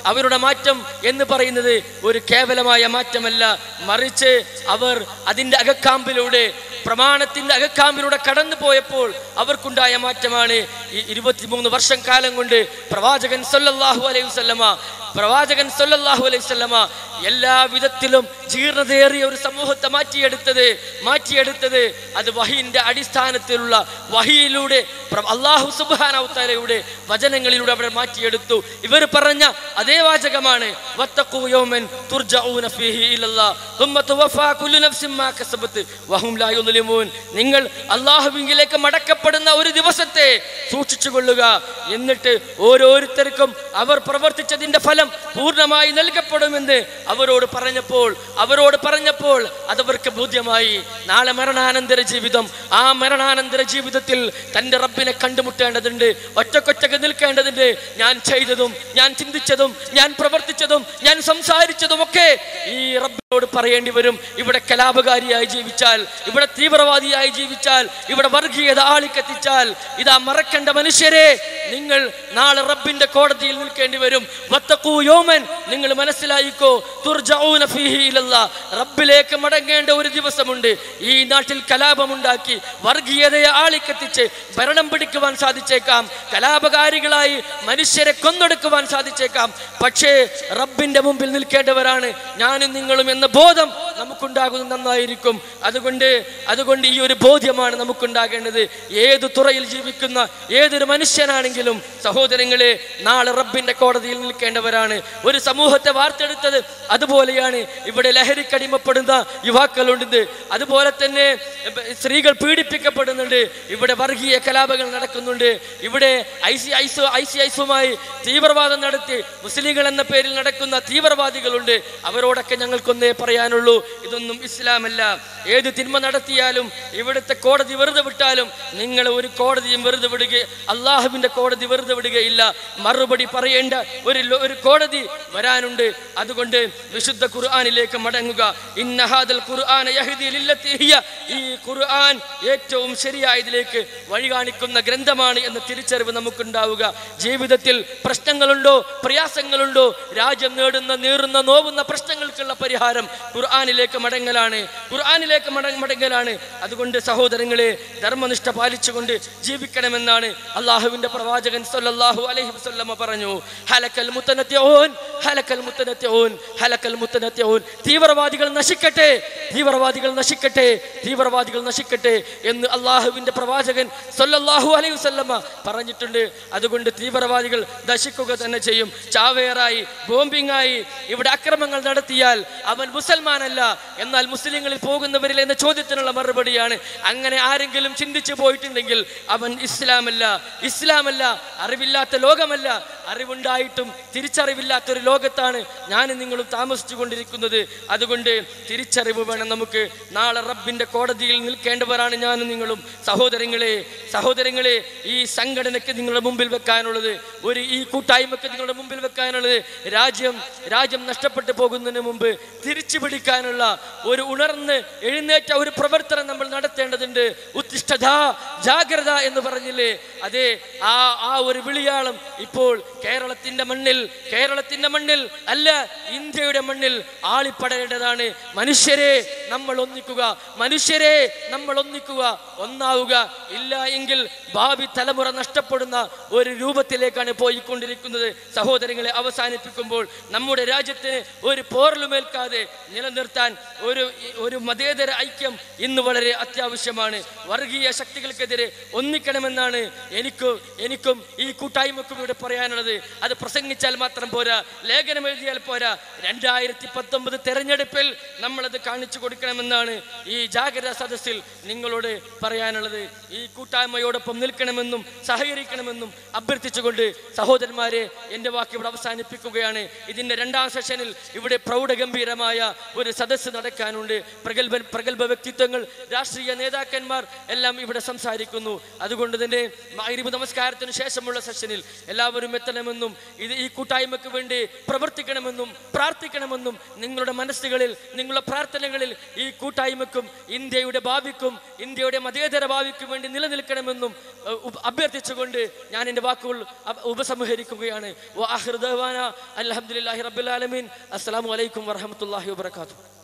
അവരുടെ മാറ്റം എന്ന് പറയുന്നത് ഒരു കേവലമായ മാറ്റമല്ല മറിച്ച് അവർ അതിൻ്റെ അകക്കാമ്പിലൂടെ പ്രമാണത്തിന്റെ അകക്കാമ്പിലൂടെ കടന്നു പോയപ്പോൾ അവർക്കുണ്ടായ മാറ്റമാണ് ഈ ഇരുപത്തിമൂന്ന് വർഷം കാലം കൊണ്ട് പ്രവാചകൻ സല്ലല്ലാഹു അലൈഹി വസല്ലമ പ്രവാചകൻ സല്ലല്ലാഹു അലൈഹി വസല്ലമ എല്ലാ വിധത്തിലും ജീർണതയേറിയ ഒരു സമൂഹത്തെ മാറ്റിയെടുത്തത് മാറ്റിയെടുത്തത് അത് വഹീന്റെ അടിസ്ഥാനത്തിലുള്ള വഹിയിലൂടെ പ്ര- അള്ളാഹു സുബ്ഹാനഹുവതആലയുടെ വചനങ്ങളിലൂടെ അവർ മാറ്റിയെടുത്തു ഇവർ പറഞ്ഞ അതേ വാചകമാണ് വത്തഖൂ യൗമൻ തുർജഊന ഫീഹി ഇലല്ലാഹ് ثم توفى كل نفس ما كسبت وهم لا يظلمون നിങ്ങൾ അള്ളാഹുവിങ്കിലേക്ക് മടക്കപ്പെടുന്ന ഒരു ദിവസത്തെ സൂക്ഷിച്ചുകൊള്ളുക എന്നിട്ട് ഓരോരുത്തർക്കും അവർ പ്രവർത്തിച്ചതിന്റെ ഫലം പൂർണ്ണമായി നൽകപ്പെടുമെന്ന് അവരോട് പറഞ്ഞപ്പോൾ അവരോട് പറഞ്ഞപ്പോൾ അതവർക്ക് ബോധ്യമായി നാളെ മരണാനന്തര ജീവിതം ആ മരണാനന്തര ജീവിതത്തിൽ തന്റെ റബ്ബിനെ കണ്ടുമുട്ടേണ്ടതുണ്ട് ഒറ്റക്കൊറ്റക്ക് നിൽക്കേണ്ടതുണ്ട് ഞാൻ ചെയ്തതും ഞാൻ ചിന്തിച്ചതും ഞാൻ പ്രവർത്തിച്ചതും ഞാൻ സംസാരിച്ചതും ഒക്കെ ഈ റബ്ബിനോട് പറയേണ്ടി വരും ഇവിടെ കലാപകാരിയായി ജീവിച്ചാൽ ഇവിടെ തീവ്രവാദിയായി ജീവിച്ചാൽ ഇവിടെ വർഗീയത ആളിക്കത്തിച്ചാൽ ഇതാ മറക്കേണ്ട മനുഷ്യരെ നിങ്ങൾ നാളെ റബ്ബിന്റെ കോടതിയിൽ നിൽക്കേണ്ടി വരും വത്തഖൂ യൗമൻ നിങ്ങൾ മനസ്സിലായിക്കോ തുർജഊന ഫീഹി ഇലല്ലാ റബ്ബിലേക്ക് മടങ്ങേണ്ട ഒരു ദിവസമുണ്ട് ഈ നാട്ടിൽ കലാപമുണ്ടാക്കി വർഗീയതയെ ആളിക്കത്തിച്ച് ഭരണം പിടിക്കുവാൻ സാധിച്ചേക്കാം കലാപകാരികളായി മനുഷ്യരെ കൊന്നൊടുക്കുവാൻ സാധിച്ചേക്കാം പക്ഷേ റബ്ബിന്റെ മുമ്പിൽ നിൽക്കേണ്ടവരാണ് ഞാനും നിങ്ങളും എന്ന ബോധം നമുക്കുണ്ടാകുന്നത് നന്നായിരിക്കും അതുകൊണ്ട് അതുകൊണ്ട് ഈ ഒരു ബോധ്യമാണ് നമുക്കുണ്ടാകേണ്ടത് ഏത് തുറയിൽ ജീവിക്കുന്ന ഏതൊരു മനുഷ്യനാണെങ്കിലും സഹോദരങ്ങളെ നാളെ റബ്ബിന്റെ കോടതിയിൽ നിൽക്കേണ്ടവരാണ് ഒരു സമൂഹത്തെ വാർത്തെടുത്തത് അതുപോലെയാണ് ഇവിടെ ലഹരിക്കടിമപ്പെടുന്ന യുവാക്കളുണ്ട് അതുപോലെ തന്നെ എ- സ്ത്രീകൾ പീഡിപ്പിക്കപ്പെടുന്നുണ്ട് ഇവിടെ വർഗീയ കലാപങ്ങൾ നടക്കുന്നുണ്ട് ഇവിടെ ഐ സി ഐസു ഐ സി ഐസുമായി തീവ്രവാദം നടത്തി മുസ്ലിങ്ങൾ എന്ന പേരിൽ നടക്കുന്ന തീവ്രവാദികളുണ്ട് അവരോടൊക്കെ ഞങ്ങൾക്കൊന്നേ പറയാനുള്ളൂ ഇതൊന്നും ഇസ്ലാമല്ല ഏത് തിന്മ നടത്തിയാലും ഇവിടുത്തെ കോടതി വെറുതെ വിട്ടാലും നിങ്ങൾ ഒരു കോടതിയും വെറുതെ വിടുക അള്ളാഹുവിന്റെ കോടതി വെറുതെ വിടുകയില്ല മറുപടി പറയേണ്ട ഒരു ലോ- ഒരു കോടതി വരാനുണ്ട് അതുകൊണ്ട് വിശുദ്ധ ഖുർആനിലേക്ക് മടങ്ങുക ഇന്നഹാദൽ ഖുർആന യഹ്ദി ലില്ലത്തി ഹിയ. ഈ ഖുർആൻ ഏറ്റവും ശരിയായതിലേക്ക് വഴി കാണിക്കുന്ന ഗ്രന്ഥമാണ് എന്ന തിരിച്ചറിവ് നമുക്കുണ്ടാവുക ജീവിതത്തിൽ പ്രശ്നങ്ങളുണ്ടോ പ്രയാസങ്ങളുണ്ടോ രാജ്യം നേടുന്ന നീറുന്ന നോവുന്ന പ്രശ്നങ്ങൾക്കുള്ള പരിഹാരം ഖുർആനിലേക്ക് മടങ്ങലാണ് ഖുർആനിലേക്ക് മട- മടങ്ങലാണ് അതുകൊണ്ട് സഹോദരങ്ങളെ ധർമ്മനിഷ്ഠ പാലിച്ചുകൊണ്ട് ജീവിക്കണമെന്നാണ് അള്ളാഹുവിന്റെ പ്രവാചകൻ സല്ലല്ലാഹു അലൈഹി വസല്ലമ പറഞ്ഞു ഹലക്കൽ മുത്തനത്യോൻ ഹലക്കൽ മുത്തനത്യോൻ ഹലക്കൽ മുത്തനത്യോൻ തീവ്രവാദികൾ നശിക്കട്ടെ തീവ്രവാദികൾ നശിക്കട്ടെ തീവ്രവാദികൾ നശിക്കട്ടെ എന്ന് അള്ളാഹുവിന്റെ പ്രവാചകൻ സല്ലല്ലാഹു അലൈഹി വസല്ലമ പറഞ്ഞിട്ടുണ്ട് അതുകൊണ്ട് തീവ്രവാദികൾ നശിക്കുക തന്നെ ചെയ്യും ചാവേറായി ബോംബിങ്ങായി ഇവിടെ അക്രമങ്ങൾ നടത്തിയാൽ അവൻ മുസൽമാനല്ല എന്നാൽ മുസ്ലിങ്ങളിൽ പോകുന്നവരിൽ എന്ന ചോദ്യത്തിനുള്ള മറുപടിയാണ് അങ്ങനെ ആരെങ്കിലും ചിന്തിച്ചു പോയിട്ടുണ്ടെങ്കിൽ അവൻ ഇസ്ലാമല്ല ഇസ്ലാമല്ല അറിവില്ലാത്ത ലോകമല്ല അറിവുണ്ടായിട്ടും തിരിച്ചറിവില്ലാത്ത ഒരു ലോകത്താണ് ഞാനും നിങ്ങളും താമസിച്ചു കൊണ്ടിരിക്കുന്നത് അതുകൊണ്ട് തിരിച്ചറിവ് വേണം നമുക്ക് നാളെ റബ്ബിന്റെ കോടതിയിൽ നിൽക്കേണ്ടവരാണ് ഞാനും നിങ്ങളും സഹോദരങ്ങളെ സഹോദരങ്ങളെ ഈ സംഘടനയ്ക്ക് നിങ്ങളുടെ മുമ്പിൽ വെക്കാനുള്ളത് ഒരു ഈ കൂട്ടായ്മക്ക് നിങ്ങളുടെ മുമ്പിൽ വെക്കാനുള്ളത് രാജ്യം രാജ്യം നഷ്ടപ്പെട്ടു പോകുന്നതിന് മുമ്പ് തിരിച്ചു പിടിക്കാനുള്ള ഒരു ഉണർന്ന് എഴുന്നേറ്റ ഒരു പ്രവർത്തനം നമ്മൾ നടത്തേണ്ടതുണ്ട് ഉത്തിഷ്ഠത ജാഗ്രത എന്ന് പറഞ്ഞില്ലേ അതെ ആ ആ ഒരു വിളിയാളം ഇപ്പോൾ കേരളത്തിന്റെ മണ്ണിൽ കേരളത്തിന്റെ മണ്ണിൽ അല്ല ഇന്ത്യയുടെ മണ്ണിൽ ആളിപ്പടേണ്ടതാണ് മനുഷ്യരെ നമ്മൾ ഒന്നിക്കുക മനുഷ്യരെ നമ്മൾ ഒന്നിക്കുക ഒന്നാവുക ഇല്ല എങ്കിൽ ഭാവി തലമുറ നഷ്ടപ്പെടുന്ന ഒരു രൂപത്തിലേക്കാണ് പോയിക്കൊണ്ടിരിക്കുന്നത് സഹോദരങ്ങളെ അവസാനിപ്പിക്കുമ്പോൾ നമ്മുടെ രാജ്യത്തിന് ഒരു പോറലുമേൽക്കാതെ നിലനിർത്താൻ ഒരു ഒരു മതേതര ഐക്യം ഇന്ന് വളരെ അത്യാവശ്യമാണ് വർഗീയ ശക്തികൾക്കെതിരെ ഒന്നിക്കണമെന്നാണ് എനിക്ക് എനിക്കും ഈ കൂട്ടായ്മക്കും ഇവിടെ പറയാനുള്ളത് അത് പ്രസംഗിച്ചാൽ മാത്രം പോരാ ലേഖനം എഴുതിയാൽ പോരാ രണ്ടായിരത്തി പത്തൊമ്പത് തെരഞ്ഞെടുപ്പിൽ നമ്മളത് കാണിച്ചു കൊടുക്കണമെന്നാണ് ഈ ജാഗ്രതാ സദസ്സിൽ നിങ്ങളോട് പറയാനുള്ളത് ഈ കൂട്ടായ്മയോടൊപ്പം നിൽക്കണമെന്നും സഹകരിക്കണമെന്നും അഭ്യർത്ഥിച്ചുകൊണ്ട് സഹോദരന്മാരെ എൻ്റെ വാക്ക് ഇവിടെ അവസാനിപ്പിക്കുകയാണ് ഇതിൻ്റെ രണ്ടാം സെഷനിൽ ഇവിടെ പ്രൗഢഗംഭീരമായ ഒരു സദസ്സ് നടക്കാനുണ്ട് പ്രഗത്ഭ പ്രഗത്ഭ വ്യക്തിത്വങ്ങൾ രാഷ്ട്രീയ നേതാക്കന്മാർ എല്ലാം ഇവിടെ സംസാരിക്കുന്നു അതുകൊണ്ട് തന്നെ മഗ്‌രിബ് നമസ്കാരത്തിന് ശേഷമുള്ള സെഷനിൽ എല്ലാവരും എത്തണമെന്നും ഇത് ഈ കൂട്ടായ്മയ്ക്ക് വേണ്ടി പ്രവർത്തിക്കണമെന്നും പ്രാർത്ഥിക്കണമെന്നും നിങ്ങളുടെ മനസ്സുകളിൽ നിങ്ങൾ ഇത്തരമുള്ള പ്രാർത്ഥനകളിൽ ഈ കൂട്ടായ്മക്കും ഇന്ത്യയുടെ ഭാവിക്കും ഇന്ത്യയുടെ മതേതര ഭാവിക്കും വേണ്ടി നിലനിൽക്കണമെന്നും ഏഹ്, ഉപ- അഭ്യർത്ഥിച്ചുകൊണ്ട് ഞാൻ എൻ്റെ വാക്കുകൾ അപ- ഉപസംഹരിക്കുകയാണ് അലഹമുല്ലാഹി റബ്ബുൽ ആലമീൻ അസ്സലാമു അലൈക്കും വറഹമത്തല്ലാഹി വബർക്കാത്തു